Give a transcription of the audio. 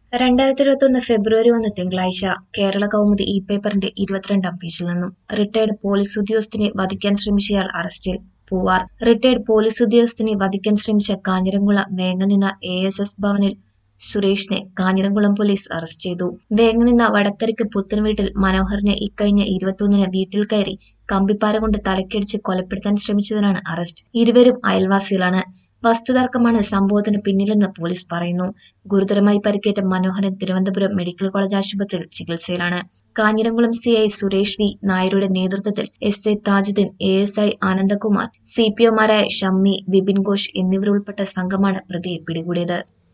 രണ്ടായിരത്തി ഇരുപത്തൊന്ന് ഫെബ്രുവരി ഒന്ന് തിങ്കളാഴ്ച കേരള കൗമുദി ഇ പേപ്പറിന്റെ ഇരുപത്തിരണ്ടാം പേജിൽ നിന്നും റിട്ടയർഡ് പോലീസ് ഉദ്യോഗസ്ഥനെ വധിക്കാൻ ശ്രമിച്ചയാൾ അറസ്റ്റിൽ പൂവാർ റിട്ടയർഡ് പോലീസ് ഉദ്യോഗസ്ഥനെ വധിക്കാൻ ശ്രമിച്ച കാഞ്ഞിരംകുളം വേങ്ങനിന്ന എ എസ് എസ് ഭവനിൽ സുരേഷിനെ കാഞ്ഞിരംകുളം പോലീസ് അറസ്റ്റ് ചെയ്തു വേങ്ങനിന്ന വടക്കരയ്ക്ക് പുത്തൻവീട്ടിൽ മനോഹറിനെ ഇക്കഴിഞ്ഞ ഇരുപത്തൊന്നിന് വീട്ടിൽ കയറി കമ്പിപ്പാര കൊണ്ട് തലക്കടിച്ച് കൊലപ്പെടുത്താൻ ശ്രമിച്ചതിനാണ് അറസ്റ്റ് ഇരുവരും അയൽവാസികളാണ് വസ്തുതർക്കമാണ് സംഭവത്തിന് പിന്നിലെന്ന് പോലീസ് പറയുന്നു ഗുരുതരമായി പരിക്കേറ്റ മനോഹരൻ തിരുവനന്തപുരം മെഡിക്കൽ കോളേജ് ആശുപത്രിയിൽ ചികിത്സയിലാണ് Kanjiramkulam C I Suresh V നായരുടെ നേതൃത്വത്തിൽ S I Thajudheen A S I Anandakumar C P ഒമാരായ ഷമ്മി വിപിൻ ഘോഷ് എന്നിവരുൾപ്പെട്ട സംഘമാണ് പ്രതിയെ പിടികൂടിയത്